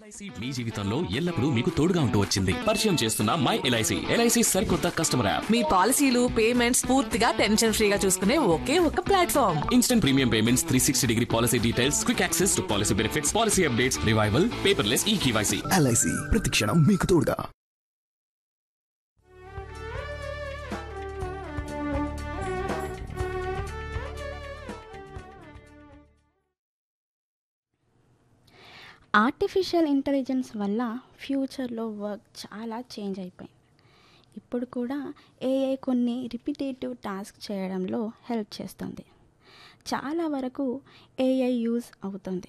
LIC మీ జీవితంలో ఎల్లప్పుడూ మీకు తోడుగా ఉంటూ వచ్చింది పరిచయం చేస్తున్న మై ఎల్ఐసి ఎల్ఐసి సరికొత్త కస్టమర్ యాప్ మీ పాలసీలు పేమెంట్స్ పూర్తిగా టెన్షన్ ఫ్రీగా చూసుకునే ఒకే ఒక platform instant premium payments three sixty degree policy details quick access to policy benefits policy updates revival paperless E KYC LIC ప్రతిక్షణం మీకు తోడుగా ఆర్టిఫిషియల్ ఇంటెలిజెన్స్ వల్ల ఫ్యూచర్లో వర్క్ చాలా చేంజ్ అయిపోయింది ఇప్పుడు కూడా ఏఐ కొన్ని రిపిటేటివ్ టాస్క్ చేయడంలో హెల్ప్ చేస్తుంది చాలా వరకు ఏఐ యూజ్ అవుతుంది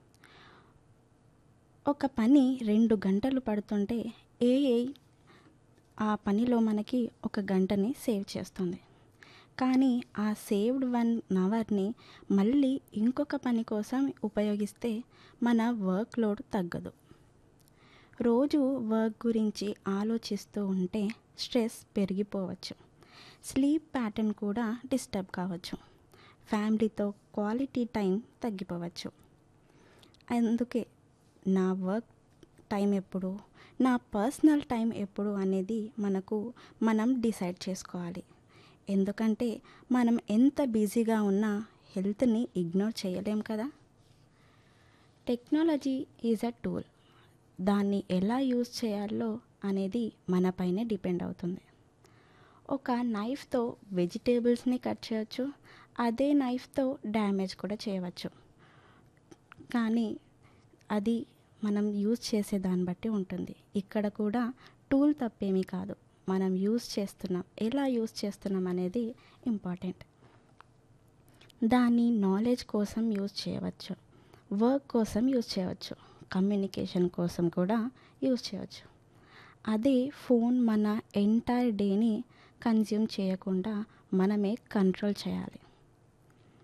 ఒక పని రెండు గంటలు పడుతుంటే ఏఐ ఆ పనిలో మనకి ఒక గంటని సేవ్ చేస్తుంది కానీ ఆ సేవ్డ్ వన్ అవర్ని మళ్ళీ ఇంకొక పని కోసం ఉపయోగిస్తే మన వర్క్ లోడ్ తగ్గదు రోజు వర్క్ గురించి ఆలోచిస్తూ ఉంటే స్ట్రెస్ పెరిగిపోవచ్చు స్లీప్ ప్యాటర్న్ కూడా డిస్టర్బ్ కావచ్చు ఫ్యామిలీతో క్వాలిటీ టైం తగ్గిపోవచ్చు అందుకే నా వర్క్ టైం ఎప్పుడు నా పర్సనల్ టైం ఎప్పుడు అనేది మనకు మనం డిసైడ్ చేసుకోవాలి ఎందుకంటే మనం ఎంత బిజీగా ఉన్నా హెల్త్ని ఇగ్నోర్ చేయలేం కదా టెక్నాలజీ ఈజ్ అ టూల్ దాన్ని ఎలా యూజ్ చేయాలో అనేది మనపైనే డిపెండ్ అవుతుంది ఒక నైఫ్తో వెజిటేబుల్స్ని కట్ చేయొచ్చు అదే నైఫ్తో డ్యామేజ్ కూడా చేయవచ్చు కానీ అది మనం యూజ్ చేసే దాన్ని బట్టి ఉంటుంది ఇక్కడ కూడా టూల్ తప్పేమీ కాదు మనం యూజ్ చేస్తున్నాం ఎలా యూజ్ చేస్తున్నాం అనేది ఇంపార్టెంట్ దాన్ని నాలెడ్జ్ కోసం యూజ్ చేయవచ్చు వర్క్ కోసం యూజ్ చేయవచ్చు కమ్యూనికేషన్ కోసం కూడా యూజ్ చేయవచ్చు అదే ఫోన్ మన ఎంటైర్ డేని కన్జ్యూమ్ చేయకుండా మనమే కంట్రోల్ చేయాలి